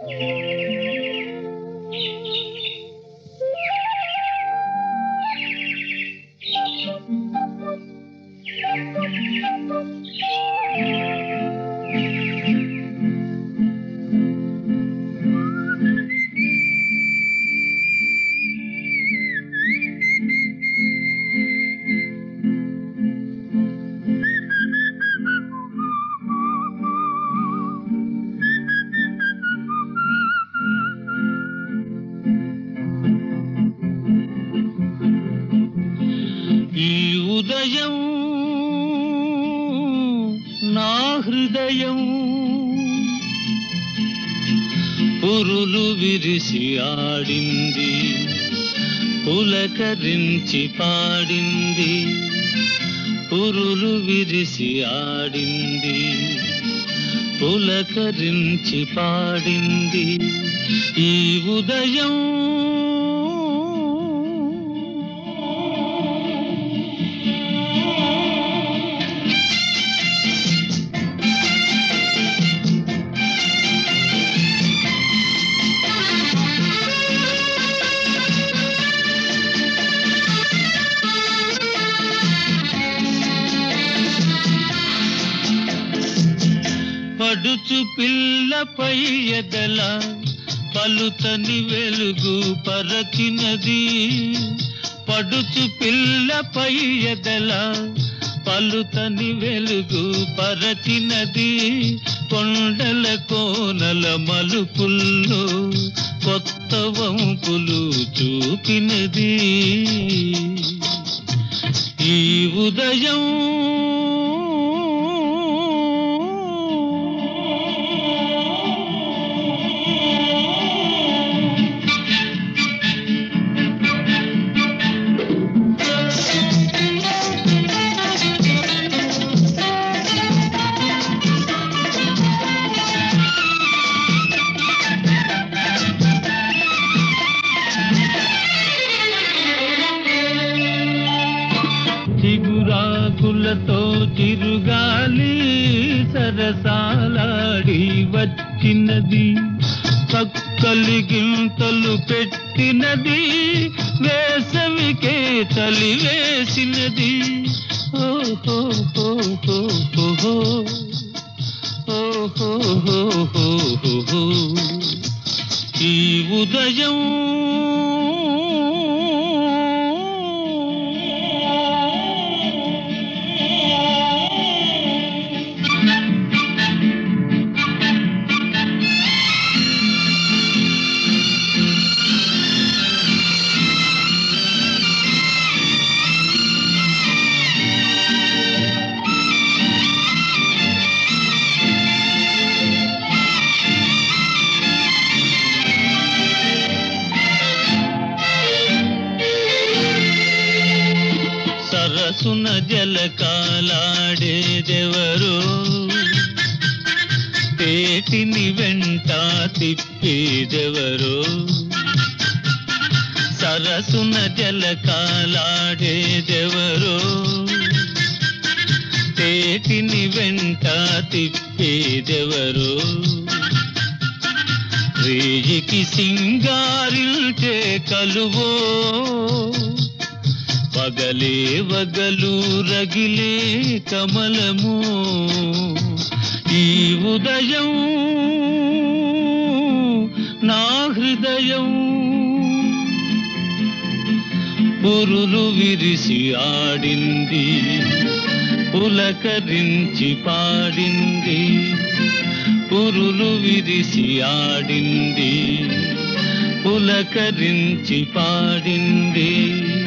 ఈ ఉదయం నా హృదయం పురులు విరిసి ఆడింది పులకరించి పాడింది పురులు విరిసి ఆడింది పులకరించి పాడింది ఈ ఉదయం పడుచు పిల్లపై ఎదల పలుతని వెలుగు పరచినది పడుచు పిల్లపై ఎదల పలుతని వెలుగు పరచినది కొండల కోనల మలుపుల్లో కొత్త వంపులు చూపినది ఈ ఉదయం చిగురాకులతో చిరుగాలి సరసాలాడి వచ్చినది పక్కలి గింతలు పెట్టినది వేసవికే చలి వేసినది ఓహో హో హో హో హో. ఓహో హో హో హో హో. ఈ ఉదయం సరసున జలకాలాడేదెవరు పేటిని వెంట తిప్పేదెవరు సరసున జలకాలాడేదెవరు పేటిని వెంట తిప్పేదెవరు రేయికి సింగారిల్చే కలువో పగలే వగలు రగిలే కమలము ఈ ఉదయం నా హృదయం పురులు విరిసి ఆడింది పులకరించి పాడింది పురులు విరిసి ఆడింది పులకరించి పాడింది